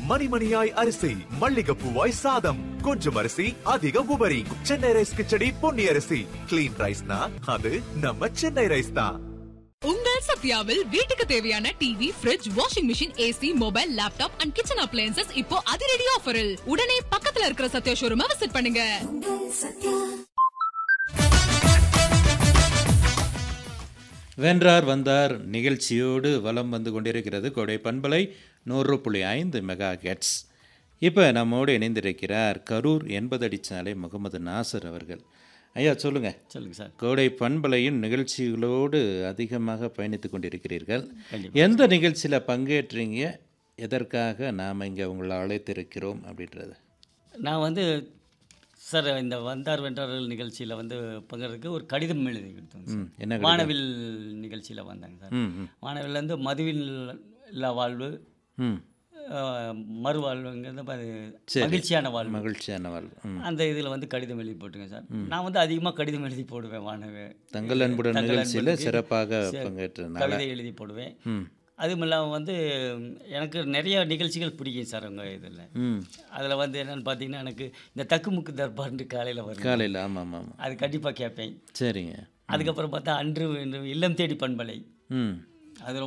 மணிமணியாய் அரிசி மல்லிகைப்பூவாய் சாதம் கொஞ்சம் அரிசி அதிக உபரி சென்னை ரைஸ் கிச்சடி பொன்னி அரிசி கிளீன் ரைஸ்னா அது நம்ம சென்னை ரைஸ் தான் உங்கள் சத்யாவில் வீட்டுக்கு தேவையான TV fridge washing machine AC mobile laptop and kitchen appliances இப்போ அதிரடி ஆஃபரில் உடனே பக்கத்துல இருக்கிற சத்யா ஷோரூமை விசிட் பண்ணுங்க வென்றார் வந்தார் நிகழ்ச்சியோடு வலம் வந்து கொண்டிருக்கிறது கோடை பண்பலை நூறு புள்ளி ஐந்து மெகா கெட்ஸ் இப்போ நம்மோடு இணைந்திருக்கிறார் கரூர் எண்பதடி சாலை முகமது நாசர் அவர்கள் ஐயா சொல்லுங்க சொல்லுங்க சார் கோடை பண்பலையின் நிகழ்ச்சிகளோடு அதிகமாக பயணித்து கொண்டிருக்கிறீர்கள் கண்டிப்பா. எந்த நிகழ்ச்சியில் பங்கேற்றீங்க எதற்காக நாம் இங்கே உங்களை அழைத்திருக்கிறோம் அப்படின்றது நான் வந்து சார் இந்த வந்தார் வென்றார்கள் நிகழ்ச்சியில் வந்து பங்கேற்க ஒரு கடிதம் எழுதி கொடுத்தோங்க ம், சார் என்ன கடிதம்? வானவில் நிகழ்ச்சியில் வந்தாங்க சார் ம் ம் வானவில்லேருந்து மதுவில் இல்லா வாழ்வு ம் அஹ், மறுவாழ்வுங்கிறது அது சரி. மகிழ்ச்சியான வாழ்வு மகிழ்ச்சியான வாழ் ம் அந்த இதில் வந்து கடிதம் எழுதி போட்டுங்க சார் நான் வந்து அதிகமாக கடிதம் எழுதி போடுவேன் வானவே தங்கள் அன்புடன் தங்கள் நிகழ்ச்சியில் அன்புக்கு சிறப்பாக சரி, பங்கேற்றதுனால கவிதை எழுதி போடுவேன் ம் அதுவும் இல்லாமல் வந்து எனக்கு நிறைய நிகழ்ச்சிகள் பிடிக்கும் சார் உங்கள் இதில் ம் அதில் வந்து என்னென்னு பார்த்தீங்கன்னா எனக்கு இந்த தக்குமுக்கு தர்பார்னு காலையில் வரும் காலையில் ஆமாம் ஆமாம் ஆமாம் அது கண்டிப்பாக கேட்பேன் சரிங்க அதுக்கப்புறம் பார்த்தா அன்று இன்று இல்லம் தேடி பண்பலை ம் அது